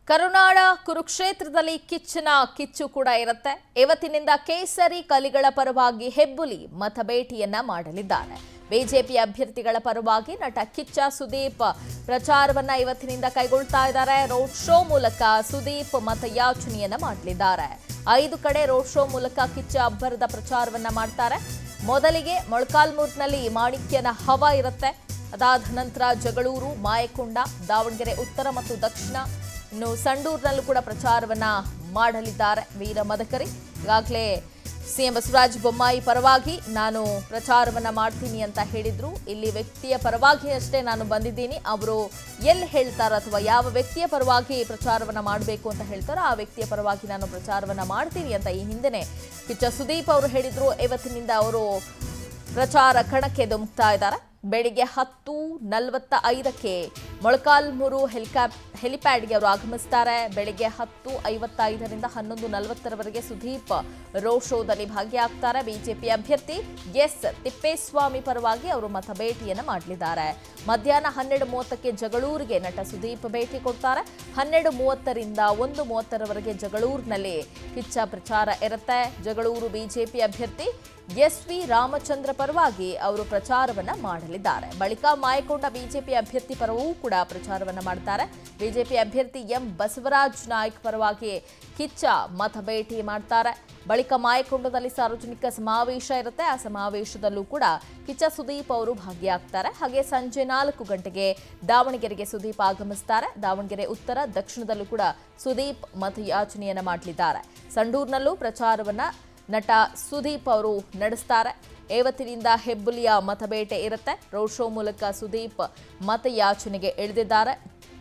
ಕರುನಾಡ ಕುರುಕ್ಷೇತ್ರದಲ್ಲಿ ಕಿಚ್ಚನ ಕಿಚ್ಚು ಕೂಡ ಇರುತ್ತೆ ಇವತ್ತಿನಿಂದ ಕೇಸರಿ ಕಲಿಗಳ ಪರವಾಗಿ ಹೆಬ್ಬುಲಿ ಮತಬೇಟಿಯನ್ನ ಮಾಡಲಿದ್ದಾರೆ ಬಿಜೆಪಿ ಅಭ್ಯರ್ಥಿಗಳ ಪರವಾಗಿ ನಟ ಕಿಚ್ಚ ಸುದೀಪ್ ಪ್ರಚಾರವನ್ನ ಇವತ್ತಿನಿಂದ ಕೈಗೊಳ್ತಾ ಇದ್ದಾರೆ ರೋಡ್ ಶೋ ಮೂಲಕ ಸುದೀಪ್ ಮತಯಾಚನೆಯನ್ನ ಮಾಡಲಿದ್ದಾರೆ ಐದು ಕಡೆ ರೋಡ್ ಶೋ ಮೂಲಕ ಕಿಚ್ಚ ಅಬ್ಬರದ ಪ್ರಚಾರವನ್ನ ಮಾಡ್ತಾರೆ ಮೊದಲಿಗೆ ಮೊಳಕಾಲ್ಮೂರ್ನಲ್ಲಿ ಮಾಣಿಕ್ಯನ ಹವ ಇರುತ್ತೆ ಅದಾದ ನಂತರ ಜಗಳೂರು ಮಾಯಕೊಂಡ ದಾವಣಗೆರೆ ಉತ್ತರ ಮತ್ತು ದಕ್ಷಿಣ ಇನ್ನು ಸಂಡೂರಿನಲ್ಲೂ ಕೂಡ ಪ್ರಚಾರವನ್ನ ಮಾಡಲಿದ್ದಾರೆ ವೀರ ಮದಕರಿ ಈಗಾಗಲೇ ಸಿಎಂ ಬಸವರಾಜ ಬೊಮ್ಮಾಯಿ ಪರವಾಗಿ ನಾನು ಪ್ರಚಾರವನ್ನ ಮಾಡ್ತೀನಿ ಅಂತ ಹೇಳಿದ್ರು ಇಲ್ಲಿ ವ್ಯಕ್ತಿಯ ಪರವಾಗಿ ಅಷ್ಟೇ ನಾನು ಬಂದಿದ್ದೀನಿ ಅವರು ಎಲ್ಲಿ ಹೇಳ್ತಾರೋ ಅಥವಾ ಯಾವ ವ್ಯಕ್ತಿಯ ಪರವಾಗಿ ಪ್ರಚಾರವನ್ನ ಮಾಡಬೇಕು ಅಂತ ಹೇಳ್ತಾರೋ ಆ ವ್ಯಕ್ತಿಯ ಪರವಾಗಿ ನಾನು ಪ್ರಚಾರವನ್ನ ಮಾಡ್ತೀನಿ ಅಂತ ಈ ಹಿಂದೆನೆ ಕಿಚ್ಚ ಸುದೀಪ್ ಅವರು ಹೇಳಿದ್ರು ಇವತ್ತಿನಿಂದ ಅವರು ಪ್ರಚಾರ ಕಣಕ್ಕೆ ಧುಮುಕ್ತಾ ಇದ್ದಾರೆ ಬೆಳಿಗ್ಗೆ ಹತ್ತು ನಲವತ್ತ ಐದಕ್ಕೆ ಮೊಳಕಾಲ್ಮೂರು ಹೆಲಿಕಾಪ್ ಹೆಲಿಪ್ಯಾಡ್ಗೆ ಅವರು ಆಗಮಿಸ್ತಾರೆ ಬೆಳಿಗ್ಗೆ ಹತ್ತು ಐವತ್ತೈದರಿಂದ ಹನ್ನೊಂದು ನಲವತ್ತರವರೆಗೆ ಸುದೀಪ್ ರೋಡ್ ಶೋದಲ್ಲಿ ಭಾಗಿಯಾಗ್ತಾರೆ ಬಿಜೆಪಿ ಅಭ್ಯರ್ಥಿ ಎಸ್ ತಿಪ್ಪೇಸ್ವಾಮಿ ಪರವಾಗಿ ಅವರು ಮತ ಭೇಟಿಯನ್ನು ಮಾಡಲಿದ್ದಾರೆ ಮಧ್ಯಾಹ್ನ ಹನ್ನೆರಡು ಮೂವತ್ತಕ್ಕೆ ಜಗಳೂರಿಗೆ ನಟ ಸುದೀಪ್ ಭೇಟಿ ಕೊಡ್ತಾರೆ ಹನ್ನೆರಡು ಮೂವತ್ತರಿಂದ ಒಂದು ಮೂವತ್ತರವರೆಗೆ ಜಗಳೂರಿನಲ್ಲಿ ಕಿಚ್ಚ ಪ್ರಚಾರ ಇರುತ್ತೆ ಜಗಳೂರು ಬಿಜೆಪಿ ಅಭ್ಯರ್ಥಿ ಎಸ್ ವಿ ರಾಮಚಂದ್ರ ಪರವಾಗಿ ಅವರು ಪ್ರಚಾರವನ್ನ ಮಾಡಲಿದ್ದಾರೆ ಬಳಿಕ ಮಾಯಕೊಂಡ ಬಿಜೆಪಿ ಅಭ್ಯರ್ಥಿ ಪರವೂ ಕೂಡ ಪ್ರಚಾರವನ್ನ ಮಾಡ್ತಾರೆ ಬಿಜೆಪಿ ಅಭ್ಯರ್ಥಿ ಎಂ ಬಸವರಾಜ್ ನಾಯ್ಕ್ ಪರವಾಗಿ ಕಿಚ್ಚ ಮತ ಭೇಟಿ ಮಾಡ್ತಾರೆ ಬಳಿಕ ಮಾಯಕೊಂಡದಲ್ಲಿ ಸಾರ್ವಜನಿಕ ಸಮಾವೇಶ ಇರುತ್ತೆ ಆ ಸಮಾವೇಶದಲ್ಲೂ ಕೂಡ ಕಿಚ್ಚ ಸುದೀಪ್ ಅವರು ಭಾಗಿಯಾಗ್ತಾರೆ ಹಾಗೆ ಸಂಜೆ ನಾಲ್ಕು ಗಂಟೆಗೆ ದಾವಣಗೆರೆಗೆ ಸುದೀಪ್ ಆಗಮಿಸ್ತಾರೆ ದಾವಣಗೆರೆ ಉತ್ತರ ದಕ್ಷಿಣದಲ್ಲೂ ಕೂಡ ಸುದೀಪ್ ಮತಯಾಚನೆಯನ್ನ ಮಾಡಲಿದ್ದಾರೆ ಸಂಡೂರಿನಲ್ಲೂ ಪ್ರಚಾರವನ್ನ ನಟ ಸುದೀಪ್ ಅವರು ನಡೆಸ್ತಾರೆ ಇವತ್ತಿನಿಂದ ಹೆಬ್ಬುಲಿಯ ಮತಬೇಟೆ ಇರುತ್ತೆ ರೋಡ್ ಶೋ ಮೂಲಕ ಸುದೀಪ್ ಮತಯಾಚನೆಗೆ ಇಳಿದಿದ್ದಾರೆ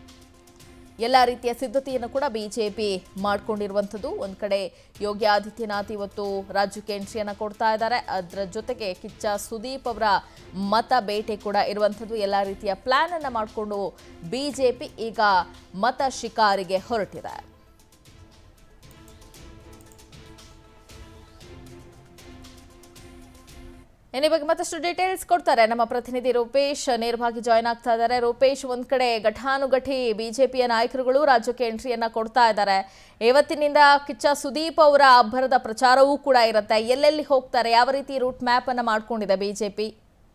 ಎಲ್ಲ ರೀತಿಯ ಸಿದ್ಧತೆಯನ್ನು ಕೂಡ ಬಿಜೆಪಿ ಮಾಡಿಕೊಂಡಿರುವಂಥದ್ದು ಒಂದು ಕಡೆ ಯೋಗಿ ಆದಿತ್ಯನಾಥ್ ಇವತ್ತು ರಾಜ್ಯಕ್ಕೆ ಎಂಟ್ರಿಯನ್ನು ಕೊಡ್ತಾ ಇದ್ದಾರೆ ಅದರ ಜೊತೆಗೆ ಕಿಚ್ಚ ಸುದೀಪ್ ಅವರ ಮತ ಬೇಟೆ ಕೂಡ ಇರುವಂಥದ್ದು ಎಲ್ಲ ರೀತಿಯ ಪ್ಲಾನ್ ಅನ್ನು ಮಾಡಿಕೊಂಡು ಬಿಜೆಪಿ ಈಗ ಮತ ಶಿಕಾರಿಗೆ ಹೊರಟಿದೆ ಇನ್ನು ಈ ಬಗ್ಗೆ ಮತ್ತಷ್ಟು ಡೀಟೇಲ್ಸ್ ಕೊಡ್ತಾರೆ ನಮ್ಮ ಪ್ರತಿನಿಧಿ ರೂಪೇಶ್ ನೇರವಾಗಿ ಜಾಯ್ನ್ ಆಗ್ತಾ ಇದ್ದಾರೆ ರೂಪೇಶ್ ಒಂದ್ ಕಡೆ ಘಟಾನುಘಟಿ ಬಿಜೆಪಿಯ ನಾಯಕರುಗಳು ರಾಜ್ಯಕ್ಕೆ ಎಂಟ್ರಿಯನ್ನ ಕೊಡ್ತಾ ಇದ್ದಾರೆ ಇವತ್ತಿನಿಂದ ಕಿಚ್ಚ ಸುದೀಪ್ ಅವರ ಅಬ್ಬರದ ಪ್ರಚಾರವೂ ಕೂಡ ಇರುತ್ತೆ ಎಲ್ಲೆಲ್ಲಿ ಹೋಗ್ತಾರೆ ಯಾವ ರೀತಿ ರೂಟ್ ಮ್ಯಾಪ್ ಅನ್ನ ಮಾಡ್ಕೊಂಡಿದೆ ಬಿಜೆಪಿ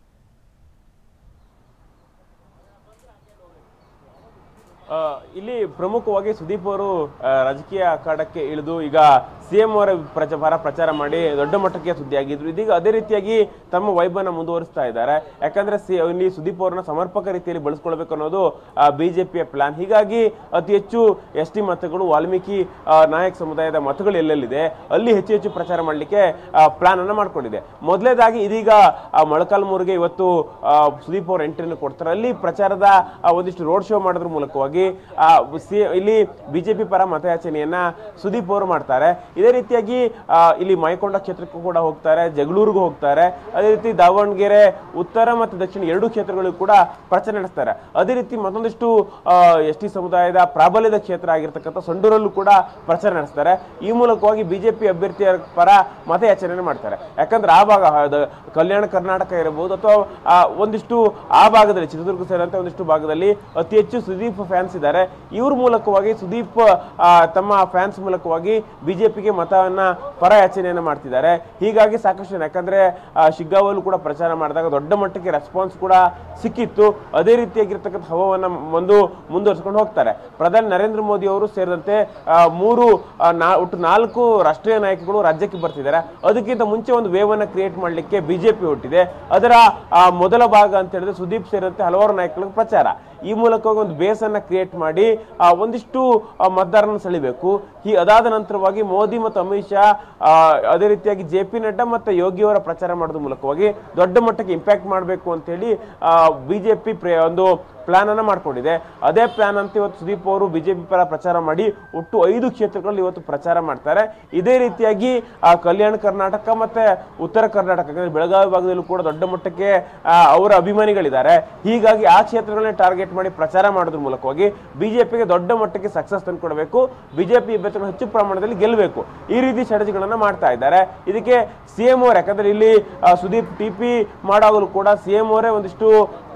ಆ, ಇಲ್ಲಿ ಪ್ರಮುಖವಾಗಿ ಸುದೀಪ್ ಅವರು ಆ, ರಾಜಕೀಯ ಅಖಾಡಕ್ಕೆ ಇಳಿದು ಈಗ ಸಿಎಂ ಅವರ ಪ್ರಚ- ಪರ ಪ್ರಚಾರ ಮಾಡಿ ದೊಡ್ಡ ಮಟ್ಟಕ್ಕೆ ಸುದ್ದಿಯಾಗಿದ್ರು ಇದೀಗ ಅದೇ ರೀತಿಯಾಗಿ ತಮ್ಮ ವೈಭವನ ಮುಂದುವರಿಸ್ತಾ ಇದ್ದಾರೆ ಯಾಕಂದ್ರೆ ಸಿ ಇಲ್ಲಿ ಸುದೀಪ್ ಅವರನ್ನ ಸಮರ್ಪಕ ರೀತಿಯಲ್ಲಿ ಬಳಸ್ಕೊಳ್ಬೇಕು ಅನ್ನೋದು ಬಿಜೆಪಿಯ ಪ್ಲಾನ್ ಹೀಗಾಗಿ ಅತಿ ಹೆಚ್ಚು ಎಸ್ ಟಿ ಮತಗಳು ವಾಲ್ಮೀಕಿ ಆ, ನಾಯಕ್ ಸಮುದಾಯದ ಮತಗಳು ಎಲ್ಲೆಲ್ಲಿದೆ ಅಲ್ಲಿ ಹೆಚ್ಚು ಹೆಚ್ಚು ಪ್ರಚಾರ ಮಾಡಲಿಕ್ಕೆ ಪ್ಲಾನ್ ಅನ್ನ ಮಾಡ್ಕೊಂಡಿದೆ ಮೊದಲೇದಾಗಿ ಇದೀಗ ಆ, ಮೊಳಕಾಲ್ಮೂರಿಗೆ ಇವತ್ತು ಆ, ಸುದೀಪ್ ಅವರು ಎಂಟ್ರಿಯನ್ನು ಕೊಡ್ತಾರೆ ಅಲ್ಲಿ ಪ್ರಚಾರದ ಆ, ಒಂದಿಷ್ಟು ರೋಡ್ ಶೋ ಮಾಡೋದ್ರ ಮೂಲಕವಾಗಿ ಆ, ಸಿ- ಇಲ್ಲಿ ಬಿಜೆಪಿ ಪರ ಮತಯಾಚನೆಯನ್ನ ಸುದೀಪ್ ಅವರು ಮಾಡ್ತಾರೆ ಇದೇ ರೀತಿಯಾಗಿ ಆ, ಇಲ್ಲಿ ಮೈಕೊಂಡ ಕ್ಷೇತ್ರಕ್ಕೂ ಕೂಡ ಹೋಗ್ತಾರೆ ಜಗಳೂರಿಗೂ ಹೋಗ್ತಾರೆ ಅದೇ ರೀತಿ ದಾವಣಗೆರೆ ಉತ್ತರ ಮತ್ತು ದಕ್ಷಿಣ ಎರಡೂ ಕ್ಷೇತ್ರಗಳಿಗೂ ಕೂಡ ಪ್ರಚಾರ ನಡೆಸ್ತಾರೆ ಅದೇ ರೀತಿ ಮತ್ತೊಂದಿಷ್ಟು ಎಸ್ ಟಿ ಸಮುದಾಯದ ಪ್ರಾಬಲ್ಯದ ಕ್ಷೇತ್ರ ಆಗಿರ್ತಕ್ಕಂಥ ಸಂಡೂರಲ್ಲೂ ಕೂಡ ಪ್ರಚಾರ ನಡೆಸ್ತಾರೆ ಈ ಮೂಲಕವಾಗಿ ಬಿಜೆಪಿ ಅಭ್ಯರ್ಥಿಯ ಪರ ಮತಯಾಚನೆ ಮಾಡ್ತಾರೆ ಯಾಕಂದ್ರೆ ಆ ಭಾಗ ಅದು ಕಲ್ಯಾಣ ಕರ್ನಾಟಕ ಇರಬಹುದು ಅಥವಾ ಆ ಒಂದಿಷ್ಟು ಆ ಭಾಗದಲ್ಲಿ ಚಿತ್ರದುರ್ಗ ಸೇರಿದಂತೆ ಒಂದಿಷ್ಟು ಭಾಗದಲ್ಲಿ ಅತಿ ಹೆಚ್ಚು ಸುದೀಪ್ ಫ್ಯಾನ್ಸ್ ಇದ್ದಾರೆ ಇವ್ರ ಮೂಲಕವಾಗಿ ಸುದೀಪ್ ಆ, ತಮ್ಮ ಫ್ಯಾನ್ಸ್ ಮೂಲಕವಾಗಿ ಬಿಜೆಪಿಗೆ ಮತವನ್ನ ಪರ ಯಾಚನೆಯನ್ನ ಮಾಡ್ತಿದ್ದಾರೆ ಹೀಗಾಗಿ ಸಾಕಷ್ಟು ಜನ ಯಾಕಂದ್ರೆ ಆ, ಶಿಗ್ಗಾವಲ್ಲೂ ಕೂಡ ಪ್ರಚಾರ ಮಾಡಿದಾಗ ದೊಡ್ಡ ಮಟ್ಟಕ್ಕೆ ರೆಸ್ಪಾನ್ಸ್ ಕೂಡ ಸಿಕ್ಕಿತ್ತು ಅದೇ ರೀತಿಯಾಗಿರ್ತಕ್ಕಂಥ ಹವವನ್ನ ಒಂದು ಮುಂದುವರಿಸ್ಕೊಂಡು ಹೋಗ್ತಾರೆ ಪ್ರಧಾನಿ ನರೇಂದ್ರ ಮೋದಿ ಅವರು ಸೇರಿದಂತೆ ಆ, ಮೂರು ಆ, ನಾ- ಒಟ್ಟು ನಾಲ್ಕು ರಾಷ್ಟ್ರೀಯ ನಾಯಕಗಳು ರಾಜ್ಯಕ್ಕೆ ಬರ್ತಿದ್ದಾರೆ ಅದಕ್ಕಿಂತ ಮುಂಚೆ ಒಂದು ವೇವನ್ನ ಕ್ರಿಯೇಟ್ ಮಾಡಲಿಕ್ಕೆ ಬಿಜೆಪಿ ಹೊಟ್ಟಿದೆ ಅದರ ಆ, ಮೊದಲ ಭಾಗ ಅಂತ ಹೇಳಿದ್ರೆ ಸುದೀಪ್ ಸೇರಿದಂತೆ ಹಲವಾರು ನಾಯಕರಿಗೆ ಪ್ರಚಾರ ಈ ಮೂಲಕವಾಗಿ ಒಂದು ಬೇಸ್ ಅನ್ನ ಕ್ರಿಯೇಟ್ ಮಾಡಿ ಆ, ಒಂದಿಷ್ಟು ಆ, ಮತದಾರರನ್ನು ಸೆಳಿಬೇಕು ಈ ಅದಾದ ನಂತರವಾಗಿ ಮೋದಿ ಮತ್ತು ಅಮಿತ್ ಶಾ ಆ, ಅದೇ ರೀತಿಯಾಗಿ ಜೆ ಪಿ ನಡ್ಡಾ ಮತ್ತು ಯೋಗಿ ಅವರ ಪ್ರಚಾರ ಮಾಡೋದ್ರ ಮೂಲಕವಾಗಿ ದೊಡ್ಡ ಮಟ್ಟಕ್ಕೆ ಇಂಪ್ಯಾಕ್ಟ್ ಮಾಡಬೇಕು ಅಂತೇಳಿ ಬಿಜೆಪಿ ಒಂದು ಪ್ಲಾನ್ ಅನ್ನ ಮಾಡ್ಕೊಂಡಿದೆ ಅದೇ ಪ್ಲಾನ್ ಅಂತ ಇವತ್ತು ಸುದೀಪ್ ಅವರು ಬಿಜೆಪಿ ಪರ ಪ್ರಚಾರ ಮಾಡಿ ಒಟ್ಟು ಐದು ಕ್ಷೇತ್ರಗಳಲ್ಲಿ ಇವತ್ತು ಪ್ರಚಾರ ಮಾಡ್ತಾರೆ ಇದೇ ರೀತಿಯಾಗಿ ಆ, ಕಲ್ಯಾಣ ಕರ್ನಾಟಕ ಮತ್ತೆ ಉತ್ತರ ಕರ್ನಾಟಕ ಯಾಕಂದ್ರೆ ಬೆಳಗಾವಿ ಭಾಗದಲ್ಲೂ ಕೂಡ ದೊಡ್ಡ ಮಟ್ಟಕ್ಕೆ ಆ, ಅವರ ಅಭಿಮಾನಿಗಳಿದ್ದಾರೆ ಹೀಗಾಗಿ ಆ ಕ್ಷೇತ್ರಗಳನ್ನ ಟಾರ್ಗೆಟ್ ಮಾಡಿ ಪ್ರಚಾರ ಮಾಡೋದ್ರ ಮೂಲಕವಾಗಿ ಬಿಜೆಪಿಗೆ ದೊಡ್ಡ ಮಟ್ಟಕ್ಕೆ ಸಕ್ಸಸ್ ತಂದುಕೊಡಬೇಕು ಬಿಜೆಪಿ ಅಭ್ಯರ್ಥಿಗಳು ಹೆಚ್ಚು ಪ್ರಮಾಣದಲ್ಲಿ ಗೆಲ್ಲಬೇಕು ಈ ರೀತಿ ಸ್ಟ್ರಾಟಜಿಗಳನ್ನ ಮಾಡ್ತಾ ಇದ್ದಾರೆ ಇದಕ್ಕೆ ಸಿಎಂ ಅವರು ಯಾಕಂದ್ರೆ ಇಲ್ಲಿ ಆ, ಸುದೀಪ್ ಟಿ ಪಿ ಮಾಡಾಗಲೂ ಕೂಡ ಸಿಎಂ ಅವರೇ ಒಂದಿಷ್ಟು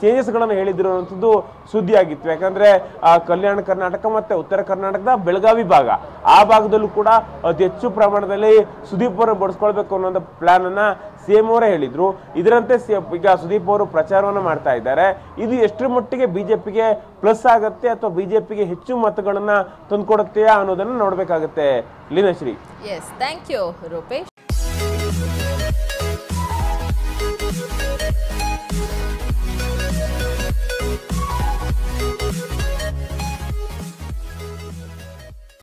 ಚೇಂಜಸ್ಗಳನ್ನು ಹೇಳಿದ್ರು ಅನ್ನೋಂಥದ್ದು ಸುದ್ದಿ ಆಗಿತ್ತು ಯಾಕಂದ್ರೆ ಆ, ಕಲ್ಯಾಣ ಕರ್ನಾಟಕ ಮತ್ತೆ ಉತ್ತರ ಕರ್ನಾಟಕದ ಬೆಳಗಾವಿ ಭಾಗ ಆ ಭಾಗದಲ್ಲೂ ಕೂಡ ಅತಿ ಹೆಚ್ಚು ಪ್ರಮಾಣದಲ್ಲಿ ಸುದೀಪ್ ಅವರು ಬಡಿಸ್ಕೊಳ್ಬೇಕು ಅನ್ನೋ ಪ್ಲಾನ್ ಅನ್ನ ಸಿಎಂ ಅವರೇ ಹೇಳಿದ್ರು ಇದರಂತೆ ಸಿ- ಈಗ ಸುದೀಪ್ ಅವರು ಪ್ರಚಾರವನ್ನ ಮಾಡ್ತಾ ಇದ್ದಾರೆ ಇದು ಎಷ್ಟರ ಮಟ್ಟಿಗೆ ಬಿಜೆಪಿಗೆ ಪ್ಲಸ್ ಆಗತ್ತೆ ಅಥವಾ ಬಿಜೆಪಿಗೆ ಹೆಚ್ಚು ಮತಗಳನ್ನ ತಂದ್ಕೊಡುತ್ತೆಯಾ ಅನ್ನೋದನ್ನ ನೋಡ್ಬೇಕಾಗತ್ತೆ Leenashree S thank you Rupesh